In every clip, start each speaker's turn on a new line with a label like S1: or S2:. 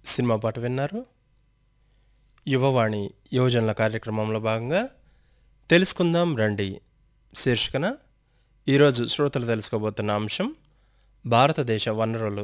S1: cinema పాట విన్నారు యువవాణి యువజనుల కార్యక్రమంలో భాగంగా తెలుసుకుందాం రండి శీర్షికన ఈరోజు శ్రోతలు తెలుసుకోబోతున్న అంశం భారతదేశ వనరులు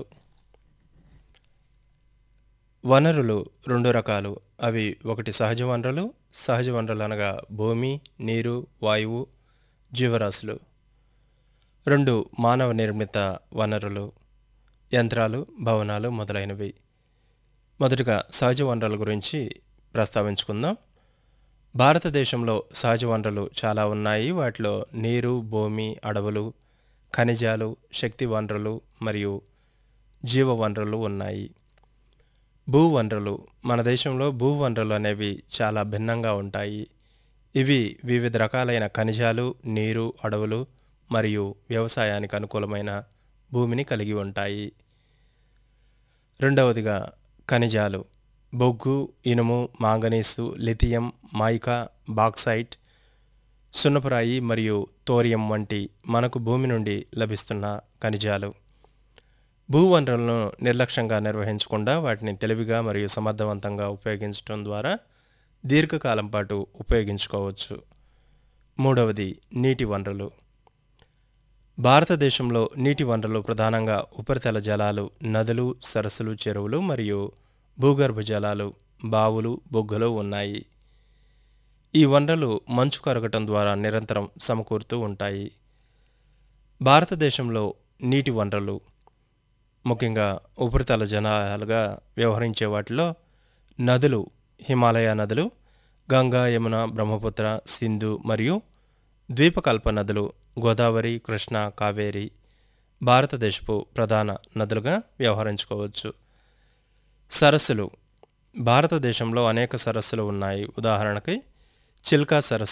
S1: వనరులు రెండు రకాలు అవి ఒకటి సహజ వనరులు సహజ వనరులు అనగా భూమి నీరు వాయువు జీవరాశులు రెండు మానవ నిర్మిత వనరులు యంత్రాలు భవనాలు మొదలైనవి మొదటగా సహజ వనరుల గురించి ప్రస్తావించుకుందాం భారతదేశంలో సహజ వనరులు చాలా ఉన్నాయి వాటిలో నీరు భూమి అడవులు ఖనిజాలు శక్తి వనరులు మరియు జీవ వనరులు ఉన్నాయి భూ వనరులు మన దేశంలో భూ వనరులు అనేవి చాలా భిన్నంగా ఉంటాయి ఇవి వివిధ రకాలైన ఖనిజాలు నీరు అడవులు మరియు వ్యవసాయానికి అనుకూలమైన భూమిని కలిగి ఉంటాయి రెండవదిగా ఖనిజాలు బొగ్గు ఇనుము మాంగనీసు లిథియం మైకా బాక్సైట్ సున్నపురాయి మరియు తోరియం వంటి మనకు భూమి నుండి లభిస్తున్న ఖనిజాలు భూవనరులను నిర్లక్ష్యంగా నిర్వహించకుండా వాటిని తెలివిగా మరియు సమర్థవంతంగా ఉపయోగించడం ద్వారా దీర్ఘకాలం పాటు ఉపయోగించుకోవచ్చు మూడవది నీటి వనరులు భారతదేశంలో నీటి వనరులు ప్రధానంగా ఉపరితల జలాలు నదులు సరస్సులు చెరువులు మరియు భూగర్భ జలాలు బావులు బొగ్గులు ఉన్నాయి ఈ వనరులు మంచు కరగటం ద్వారా నిరంతరం సమకూరుతూ ఉంటాయి భారతదేశంలో నీటి వనరులు ముఖ్యంగా ఉపరితల జలాలుగా వ్యవహరించే వాటిలో నదులు హిమాలయ నదులు గంగా యమున బ్రహ్మపుత్ర సింధు మరియు ద్వీపకల్ప నదులు గోదావరి కృష్ణ కావేరి భారతదేశపు ప్రధాన నదులుగా వ్యవహరించుకోవచ్చు సరస్సులు భారతదేశంలో అనేక సరస్సులు ఉన్నాయి ఉదాహరణకి చిల్కా సరస్సు